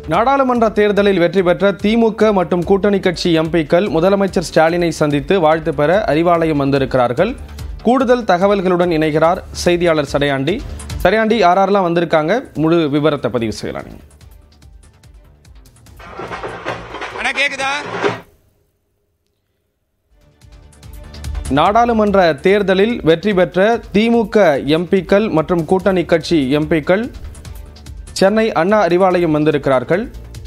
நாடாளுமன்ற தேர்தலில் வெற்றி பெற்ற திமுக மற்றும் கூட்டணி கட்சி எம்பிக்கள் முதலமைச்சர் ஸ்டாலினை சந்தித்து வாழ்த்து பெற அறிவாலயம் வந்திருக்கிறார்கள் கூடுதல் தகவல்களுடன் இணைகிறார் செய்தியாளர் சடையாண்டி சடையாண்டி யாரெல்லாம் வந்திருக்காங்க முழு விவரத்தை பதிவு செய்யலாம் நீங்க. அண்ணா கேக்குதா நாடாளுமன்ற தேர்தலில் வெற்றி பெற்ற திமுக எம்பிக்கள் மற்றும் கூட்டணி கட்சி எம்பிக்கள் சென்னை அண்ணா அறிவாலயம் வந்திருக்கிறார்கள்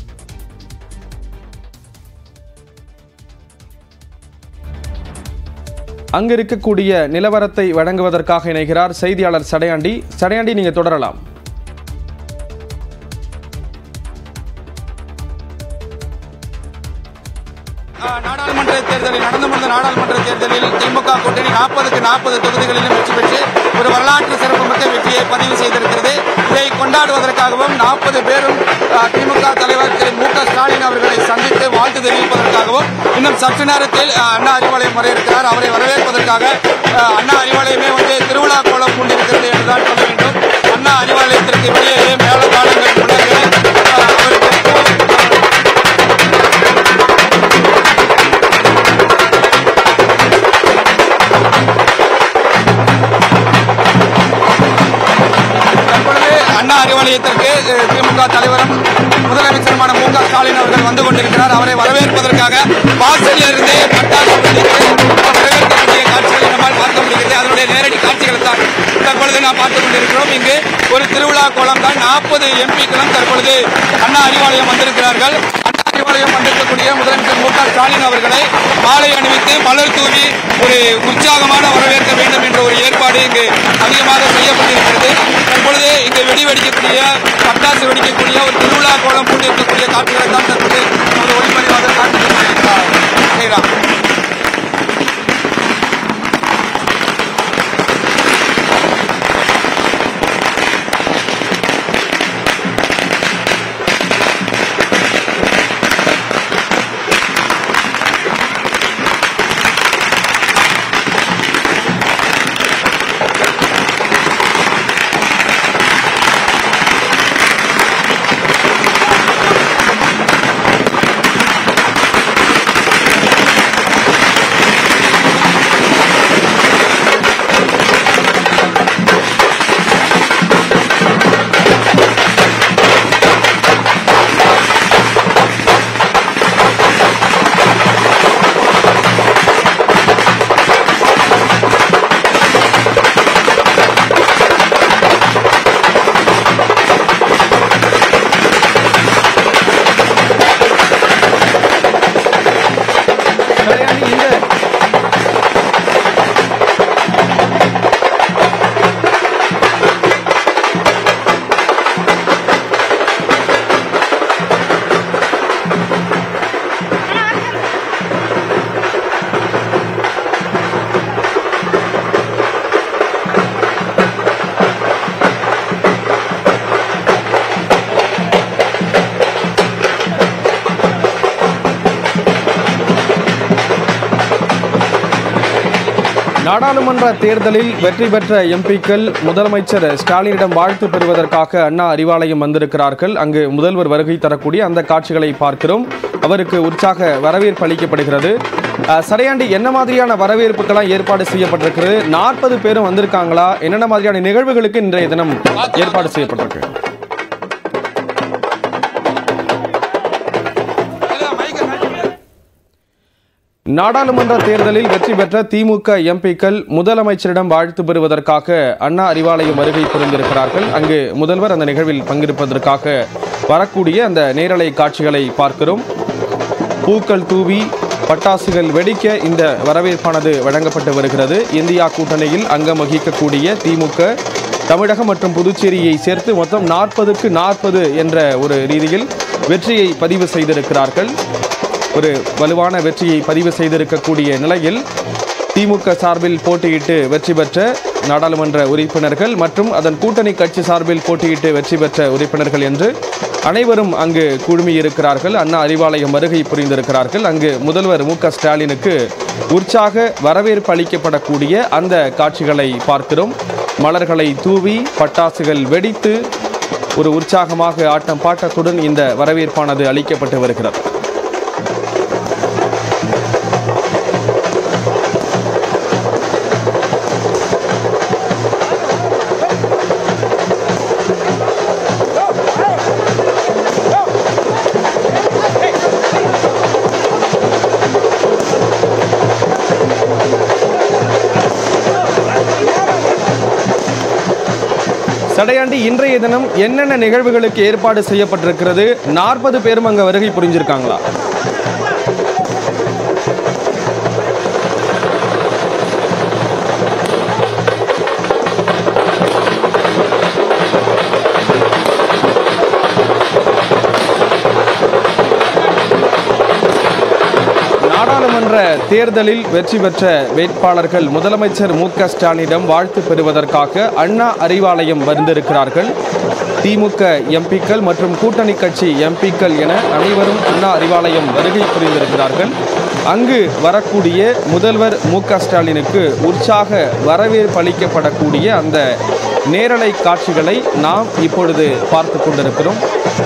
அங்கு இருக்கக்கூடிய நிலவரத்தை வழங்குவதற்காக இணைகிறார் செய்தியாளர் சடையாண்டி சடையாண்டி நீங்க தொடரலாம் ஆ, நாடாளுமன்ற தேர்தலில் நடந்து முடிந்த நாடாளுமன்ற தேர்தலில் திமுக கூட்டணி நாற்பதுக்கு நாற்பது தொகுதிகளிலும் வெற்றி பெற்று ஒரு வரலாற்று சிறப்புமிக்க வெற்றியை பதிவு செய்திருக்கிறது இதை கொண்டாடுவதற்காகவும் நாற்பது பேரும் ஆ, திமுக தலைவர் திரு மு க ஸ்டாலின் அவர்களை சந்தித்து வாழ்த்து தெரிவிப்பதற்காகவும் இன்னும் சற்று நேரத்தில் ஆ, அண்ணா அறிவாலயம் வர இருக்கிறார் அவரை வரவேற்பதற்காக ஆ, அண்ணா அறிவாலயமே வந்து திருவிழா கோலம் கொண்டிருக்கிறது என்றுதான் சொல்ல வேண்டும் அண்ணா அறிவாலயத்திற்கு வெளியே மேலதாளங்கள் முழங்க ஆ, அவருக்கு தற்பொழுது அண்ணா அறிவாலயத்திற்கு அஹ், திமுக தலைவரும் முதலமைச்சருமான மு க ஸ்டாலின் அவர்கள் வந்து கொண்டிருக்கிறார் அவரை வரவேற்பதற்காக வாசலில் இருந்து பட்டாசு வெடித்து வரவேற்கக்கூடிய காட்சிகளை நம்மால் பார்க்க முடிகிறது அதனுடைய நேரடி காட்சிகளை தான் தற்பொழுது நாம் பார்த்துக் கொண்டிருக்கிறோம் இங்கு ஒரு திருவிழா கோலம் தான் நாற்பது எம்பிக்களும் தற்பொழுது அண்ணா அறிவாலயம் வந்திருக்கிறார்கள் அண்ணா அறிவாலயம் வந்திருக்கக்கூடிய முதலமைச்சர் மு க ஸ்டாலின் அவர்களை மாலை அணிவித்து மலர் தூவி ஒரு உற்சாகமான வரவேற்க வேண்டும் என்ற ஒரு ஏற்பாடு இங்கு அதிகமாக செய்யப்பட்டிருக்கிறது தற்பொழுது இங்கு வெடி வெடிக்கக்கூடிய பட்டாசு வெடிக்கக்கூடிய ஒரு திருவிழா கோலம் பூண்டிருக்கக்கூடிய காட்சிகளை தான் தற்போது ஒரு ஒளிப்பதிவாக காட்டி செய்யலாம் சடையாண்டி இந்த நாடாளுமன்ற தேர்தலில் வெற்றி பெற்ற எம்பிக்கள் முதலமைச்சர் ஸ்டாலினிடம் வாழ்த்து பெறுவதற்காக அண்ணா அறிவாலயம் வந்திருக்கிறார்கள் அங்கு முதல்வர் வருகை தரக்கூடிய அந்த காட்சிகளை பார்க்கிறோம் அவருக்கு உற்சாக வரவேற்பு அளிக்கப்படுகிறது அஹ், சடையாண்டி என்ன மாதிரியான வரவேற்புக்கெல்லாம் ஏற்பாடு செய்யப்பட்டிருக்கிறது நாற்பது பேரும் வந்திருக்காங்களா என்னென்ன மாதிரியான நிகழ்வுகளுக்கு இன்றைய தினம் ஏற்பாடு செய்யப்பட்டிருக்கு நாடாளுமன்ற தேர்தலில் வெற்றி பெற்ற திமுக எம்பிக்கள் முதலமைச்சரிடம் வாழ்த்து பெறுவதற்காக அண்ணா அறிவாலயம் வருகை புரிந்திருக்கிறார்கள் அங்கு முதல்வர் அந்த நிகழ்வில் பங்கெடுப்பதற்காக வரக்கூடிய அந்த நேரலை காட்சிகளை பார்க்கிறோம் பூக்கள் தூவி பட்டாசுகள் வெடிக்க இந்த வரவேற்பானது வழங்கப்பட்டு வருகிறது இந்தியா கூட்டணியில் அங்கம் வகிக்கக்கூடிய திமுக தமிழகம் மற்றும் புதுச்சேரியை சேர்த்து மொத்தம் நாற்பதுக்கு நாற்பது என்ற ஒரு ரீதியில் வெற்றியை பதிவு செய்திருக்கிறார்கள் ஒரு வலுவான வெற்றியை பதிவு செய்திருக்கக்கூடிய நிலையில் திமுக சார்பில் போட்டியிட்டு வெற்றி பெற்ற நாடாளுமன்ற உறுப்பினர்கள் மற்றும் அதன் கூட்டணி கட்சி சார்பில் போட்டியிட்டு வெற்றி பெற்ற உறுப்பினர்கள் என்று அனைவரும் அங்கு குழுமியிருக்கிறார்கள் அண்ணா அறிவாலயம் வருகை புரிந்திருக்கிறார்கள் அங்கு முதல்வர் மு க ஸ்டாலினுக்கு உற்சாக வரவேற்பு அளிக்கப்படக்கூடிய அந்த காட்சிகளை பார்க்கிறோம் மலர்களை தூவி பட்டாசுகள் வெடித்து ஒரு உற்சாகமாக ஆட்டம் பாட்டத்துடன் இந்த வரவேற்பானது அளிக்கப்பட்டு வருகிறது சடையாண்டி இன்றைய தினம் என்னென்ன நிகழ்வுகளுக்கு ஏற்பாடு செய்யப்பட்டிருக்கிறது நாற்பது பேரும் அங்க வருகை புரிஞ்சிருக்காங்களா நாடாளுமன்ற தேர்தலில் வெற்றி பெற்ற வேட்பாளர்கள் முதலமைச்சர் மு க ஸ்டாலினிடம் வாழ்த்து பெறுவதற்காக அண்ணா அறிவாலயம் வந்திருக்கிறார்கள் திமுக எம்பிக்கள் மற்றும் கூட்டணி கட்சி எம்பிக்கள் என அனைவரும் அண்ணா அறிவாலயம் வருகை புரிந்திருக்கிறார்கள் அங்கு வரக்கூடிய முதல்வர் மு க ஸ்டாலினுக்கு உற்சாக வரவேற்பு அளிக்கப்படக்கூடிய அந்த நேரலை காட்சிகளை நாம் இப்பொழுது பார்த்து கொண்டிருக்கிறோம்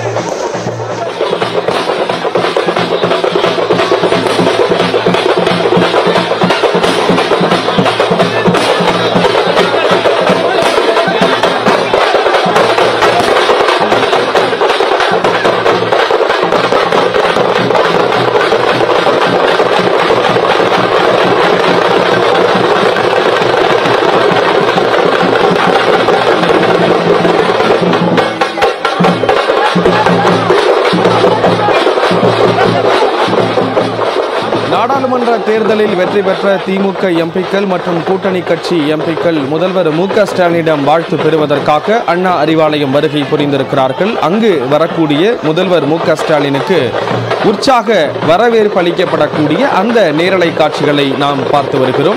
நாடாளுமன்ற தேர்தலில் வெற்றி பெற்ற திமுக எம்பிக்கள் மற்றும் கூட்டணி கட்சி எம்பிக்கள் முதல்வர் மு க ஸ்டாலினிடம் வாழ்த்து பெறுவதற்காக அண்ணா அறிவாலயம் வருகை புரிந்திருக்கிறார்கள் அங்கு வரக்கூடிய முதல்வர் மு க ஸ்டாலினுக்கு உற்சாக வரவேற்பு அளிக்கப்படக்கூடிய அந்த நேரலை காட்சிகளை நாம் பார்த்து வருகிறோம்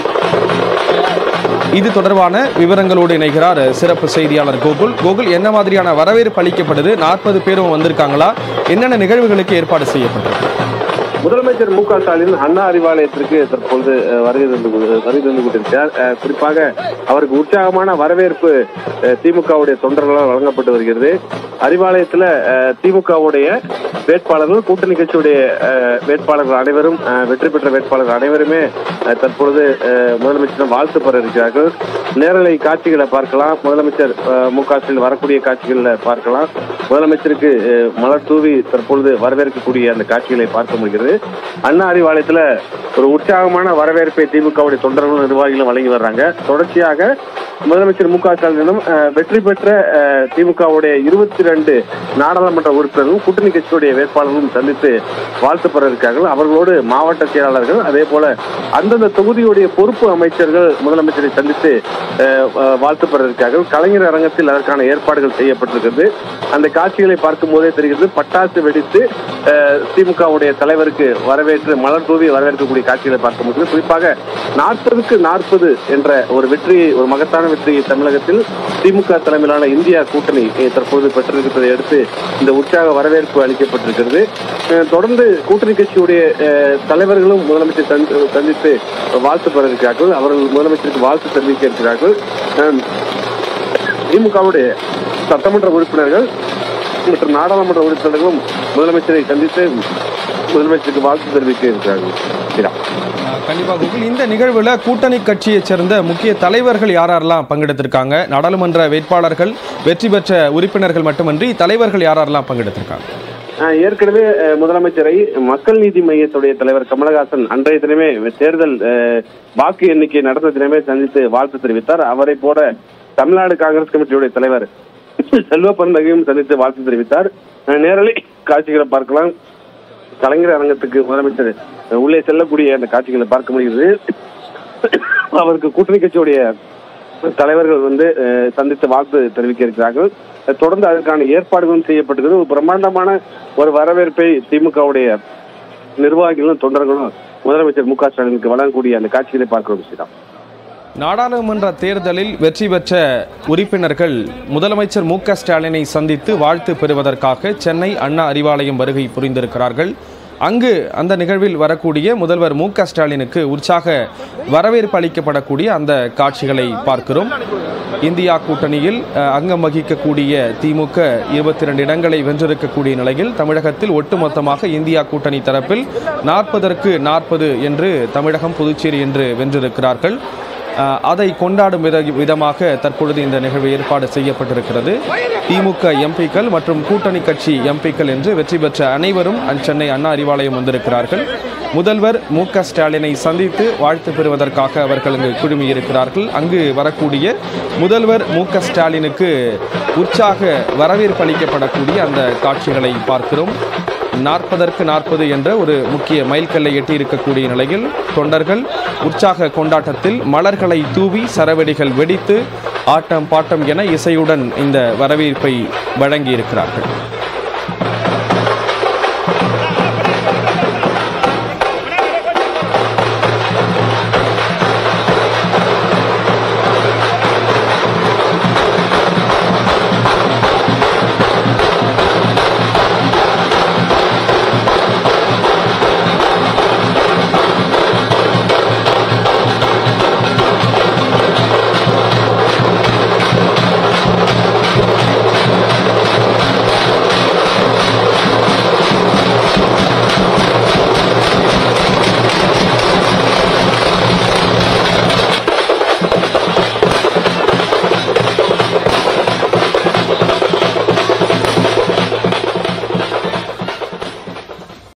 இது தொடர்பான விவரங்களோடு இணைகிறார் சிறப்பு செய்தியாளர் கோகுல் கோகுல் என்ன மாதிரியான வரவேற்பு அளிக்கப்படுது நாற்பது பேரும் வந்திருக்காங்களா என்னென்ன நிகழ்வுகளுக்கு ஏற்பாடு செய்யப்பட்டிருக்கு முதலமைச்சர் மு க ஸ்டாலின் அண்ணா அறிவாலயத்திற்கு தற்பொழுது அஹ், வருகை தந்து கொண்டு- வருகை தந்து கொண்டிருக்கிறார் அஹ், குறிப்பாக அவருக்கு உற்சாகமான வரவேற்பு அஹ், திமுகவுடைய தொண்டர்களால் வழங்கப்பட்டு வருகிறது அறிவாலயத்துல அஹ், திமுகவுடைய வேட்பாளர்கள் கூட்டணி கட்சியுடைய அஹ், வேட்பாளர்கள் அனைவரும் அஹ், வெற்றி பெற்ற வேட்பாளர்கள் அனைவருமே அஹ், தற்பொழுது அஹ், முதலமைச்சரிடம் வாழ்த்து பெற இருக்கிறார்கள் நேரலை காட்சிகளை பார்க்கலாம் முதலமைச்சர் அஹ், மு க ஸ்டாலின் வரக்கூடிய காட்சிகளை பார்க்கலாம் முதலமைச்சருக்கு அஹ், மலர் தூவி தற்பொழுது வரவேற்கக்கூடிய அந்த காட்சிகளை பார்க்க முடிகிறது அண்ணா அறிவாலயத்துல ஒரு உற்சாகமான வரவேற்பை திமுகவுடைய தொண்டர்களும் நிர்வாகிகளும் வழங்கி வர்றாங்க தொடர்ச்சியாக முதலமைச்சர் மு க ஸ்டாலினிடம் அஹ், வெற்றி பெற்ற அஹ், திமுகவுடைய இருபத்தி ரெண்டு நாடாளுமன்ற உறுப்பினர்களும் கூட்டணி கட்சியுடைய வேட்பாளர்களும் சந்தித்து வாழ்த்து பெற இருக்கார்கள் அவர்களோடு மாவட்ட செயலாளர்கள் அதே போல அந்தந்த தொகுதியுடைய பொறுப்பு அமைச்சர்கள் முதலமைச்சரை சந்தித்து அஹ், அஹ், வாழ்த்து பெற இருக்கார்கள் கலைஞர் அரங்கத்தில் அதற்கான ஏற்பாடுகள் செய்யப்பட்டிருக்கிறது அந்த காட்சிகளை பார்க்கும் போதே தெரிகிறது பட்டாசு வெடித்து அஹ், திமுகவுடைய தலைவருக்கு வரவேற்று மலர் தூவி வரவேற்கக்கூடிய காட்சிகளை பார்க்க முடியுது குறிப்பாக நாற்பதுக்கு நாற்பது என்ற ஒரு வெற்றியை ஒரு மகத்தான வெற்றியை தமிழகத்தில் திமுக தலைமையிலான இந்தியா கூட்டணி அஹ், தற்போது பெற்றிருப்பதை அடுத்து இந்த உற்சாக வரவேற்பு அளிக்கப்பட்டிருக்கிறது அஹ், தொடர்ந்து கூட்டணி கட்சியுடைய அஹ், தலைவர்களும் முதலமைச்சர் சந்தி- சந்தித்து வாழ்த்து பெற இருக்கிறார்கள் அவர்கள் முதலமைச்சருக்கு வாழ்த்து தெரிவிக்க இருக்கிறார்கள் அஹ், திமுகவுடைய சட்டமன்ற உறுப்பினர்கள் மற்றும் நாடாளுமன்ற உறுப்பினர்களும் முதலமைச்சரை சந்தித்து முதலமைச்சருக்கு வாழ்த்து தெரிவிக்க இருக்கிறார்கள் ஸ்ரீராம். கண்டிப்பா கோகுல் இந்த நிகழ்வுல கூட்டணி கட்சியைச் சேர்ந்த முக்கிய தலைவர்கள் யார் யாரெல்லாம் பங்கெடுத்திருக்காங்க நாடாளுமன்ற வேட்பாளர்கள் வெற்றி பெற்ற உறுப்பினர்கள் மட்டுமன்றி தலைவர்கள் யார் யாரெல்லாம் பங்கெடுத்திருக்காங்க ஆஹ் ஏற்கனவே அஹ், முதலமைச்சரை மக்கள் நீதி மையத்துடைய தலைவர் கமலஹாசன் அன்றைய தினமே தேர்தல் அஹ், வாக்கு எண்ணிக்கை நடந்த தினமே சந்தித்து வாழ்த்து தெரிவித்தார் அவரை போல தமிழ்நாடு காங்கிரஸ் கமிட்டியுடைய தலைவர் செல்வ பெருந்தகையும் சந்தித்து வாழ்த்து தெரிவித்தார் அஹ், நேரலை காட்சிகளை பார்க்கலாம் கலைஞர் அரங்கத்துக்கு முதலமைச்சர் அஹ், உள்ளே செல்லக்கூடிய அந்த காட்சிகளை பார்க்க முடிகிறது அவருக்கு கூட்டணி கட்சியுடைய தலைவர்கள் வந்து அஹ், சந்தித்து வாழ்த்து தெரிவிக்க இருக்கிறார்கள் அஹ், தொடர்ந்து அதற்கான ஏற்பாடுகளும் செய்யப்பட்டிருக்கிறது ஒரு பிரம்மாண்டமான ஒரு வரவேற்பை திமுகவுடைய நிர்வாகிகளும் தொண்டர்களும் முதலமைச்சர் மு க ஸ்டாலினுக்கு வழங்கக்கூடிய அந்த காட்சிகளை பார்க்கிறோம் ஸ்ரீராம் நாடாளுமன்ற தேர்தலில் வெற்றி பெற்ற உறுப்பினர்கள் முதலமைச்சர் மு க ஸ்டாலினை சந்தித்து வாழ்த்து பெறுவதற்காக சென்னை அண்ணா அறிவாலயம் வருகை புரிந்திருக்கிறார்கள் அங்கு அந்த நிகழ்வில் வரக்கூடிய முதல்வர் மு க ஸ்டாலினுக்கு உற்சாக வரவேற்பு அளிக்கப்படக்கூடிய அந்த காட்சிகளை பார்க்கிறோம் இந்தியா கூட்டணியில் அஹ், அங்கம் வகிக்கக்கூடிய திமுக இருபத்தி ரெண்டு இடங்களை வென்றிருக்கக்கூடிய நிலையில் தமிழகத்தில் ஒட்டுமொத்தமாக இந்தியா கூட்டணி தரப்பில் நாற்பதற்கு நாற்பது என்று தமிழகம் புதுச்சேரி என்று வென்றிருக்கிறார்கள் அஹ், அதை கொண்டாடும் வித விதமாக தற்பொழுது இந்த நிகழ்வு ஏற்பாடு செய்யப்பட்டிருக்கிறது திமுக எம்பிக்கள் மற்றும் கூட்டணி கட்சி எம்பிக்கள் என்று வெற்றி பெற்ற அனைவரும் அ- சென்னை அண்ணா அறிவாலயம் வந்திருக்கிறார்கள் முதல்வர் மு க ஸ்டாலினை சந்தித்து வாழ்த்து பெறுவதற்காக அவர்கள் இங்கு குழுமியிருக்கிறார்கள் அங்கு வரக்கூடிய முதல்வர் மு க ஸ்டாலினுக்கு உற்சாக வரவேற்பு அளிக்கப்படக்கூடிய அந்த காட்சிகளை பார்க்கிறோம் நாற்பதற்கு நாற்பது என்ற ஒரு முக்கிய மைல்கல்லை எட்டியிருக்கக்கூடிய நிலையில் தொண்டர்கள் உற்சாக கொண்டாட்டத்தில் மலர்களை தூவி சரவெடிகள் வெடித்து ஆட்டம் பாட்டம் என இசையுடன் இந்த வரவேற்பை வழங்கியிருக்கிறார்கள்